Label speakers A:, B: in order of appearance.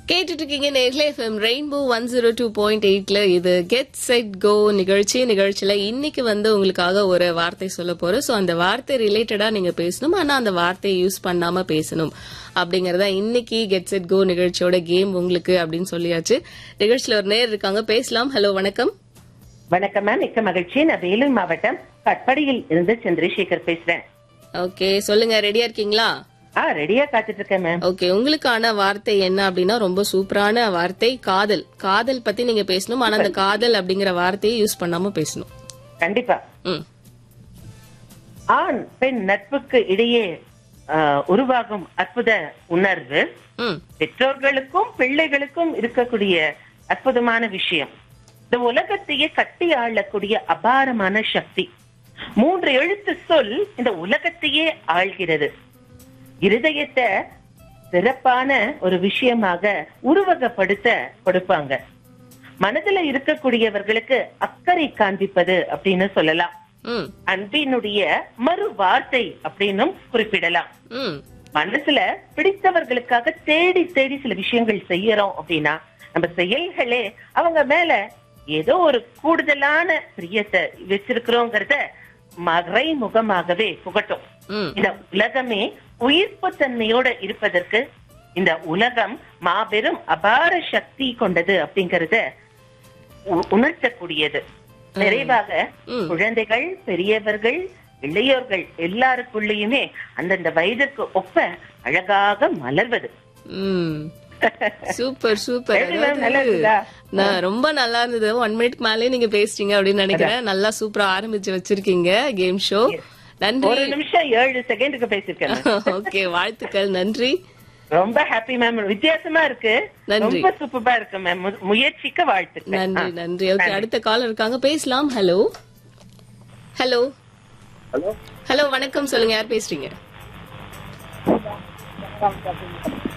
A: கேட்டுட்டு இருக்கீங்க நேர்ல FM rainbow one zero two point எயிட்ல இது கெட் செட் கோ நிகழ்ச்சி நிகழ்ச்சியில இன்னைக்கு வந்து உங்களுக்காக ஒரு வார்த்தை சொல்ல போறோம் சோ அந்த வார்த்தை ரிலேட்டடா நீங்க பேசணும் ஆனா அந்த வார்த்தையை யூஸ் பண்ணாம பேசணும் அப்படிங்கறத இன்னைக்கு கெட் செட் கோ நிகழ்ச்சியோட கேம் உங்களுக்கு அப்படின்னு சொல்லியாச்சு நிகழ்ச்சியில ஒரு நேர் இருக்காங்க பேசலாம் ஹலோ வணக்கம்
B: வணக்கம் மேம் மிக்க மகிழ்ச்சி நான் வேலூர் மாவட்டம் கட்படியில் இருந்து சந்திரசேகர் பேசுறேன்
A: ஓகே சொல்லுங்க ரெடியா இருக்கீங்களா
B: ஆ ரெடியா காத்துட்டு இருக்கேன் மேம்
A: ஓகே உங்களுக்கான வார்த்தை என்ன அப்படின்னா ரொம்ப சூப்பரான வார்த்தை காதல் காதல் பத்தி நீங்க பேசணும் ஆனா அந்த காதல் அப்படிங்கிற வார்த்தையை யூஸ் பண்ணாம பேசணும்
B: கண்டிப்பா
A: ம்
B: ஆண் பெண் நட்புக்கு இடையே ஆ, உருவாகும் அற்புத உணர்வு
A: ம்
B: பெற்றோர்களுக்கும் பிள்ளைகளுக்கும் இருக்கக்கூடிய அற்புதமான விஷயம் இந்த உலகத்தையே கட்டி ஆளக்கூடிய அபாரமான சக்தி மூன்று எழுத்து சொல் இந்த உலகத்தையே ஆள்கிறது இருதயத்தை சிறப்பான ஒரு விஷயமாக உருவகப்படுத்த கொடுப்பாங்க மனதுல இருக்கக்கூடியவர்களுக்கு அக்கறை காண்பிப்பது அப்படின்னு சொல்லலாம்
A: ம்
B: அன்பினுடைய மறு வார்த்தை அப்படின்னும் குறிப்பிடலாம்
A: ம்
B: மனசுல பிடித்தவர்களுக்காக தேடி தேடி சில விஷயங்கள் செய்யறோம் அப்படின்னா நம்ம செயல்களே அவங்க மேல ஏதோ ஒரு கூடுதலான பிரியத்தை வச்சிருக்கிறோங்கிறத மறைமுகமாகவே புகட்டும்
A: ம்
B: இந்த உலகமே உயிர்ப்பு தன்மையோட இருப்பதற்கு இந்த உலகம் மாபெரும் அபார சக்தி கொண்டது அப்படிங்கறத உ- உணர்த்தக்கூடியது நிறைவாக
A: ம்.
B: குழந்தைகள் பெரியவர்கள் இளையோர்கள் எல்லாருக்குள்ளேயுமே அந்தந்த வயதிற்கு ஒப்ப அழகாக மலர்வது
A: ம் சூப்பர் சூப்பர்
B: எப்படி ma'am? நல்லா இருக்குதா?
A: நான் ரொம்ப நல்லா இருந்தது ஒன் மினிட் மேலே நீங்க பேசிட்டீங்க அப்படின்னு நினைக்கிறேன் நல்லா சூப்பரா ஆரம்பிச்சு வச்சிருக்கீங்க கேம் ஷோ நன்றி
B: ஒரு நிமிஷம் ஏழு செகண்டுக்கு பேசிருக்கேன் ma'am.
A: ஓகே வாழ்த்துக்கள் நன்றி
B: ரொம்ப ஹாப்பி மேம் வித்தியாசமா இருக்கு
A: நன்றி.
B: ரொம்ப சூப்பரா இருக்கு மேம் முயற்சிக்க வாழ்த்துக்கள்
A: நன்றி
B: ஆ.
A: நன்றி ஓகே அடுத்த கால் இருக்காங்க பேசலாம் ஹலோ ஹலோ
C: ஹலோ
A: ஹலோ வணக்கம் சொல்லுங்க யார் பேசுறீங்க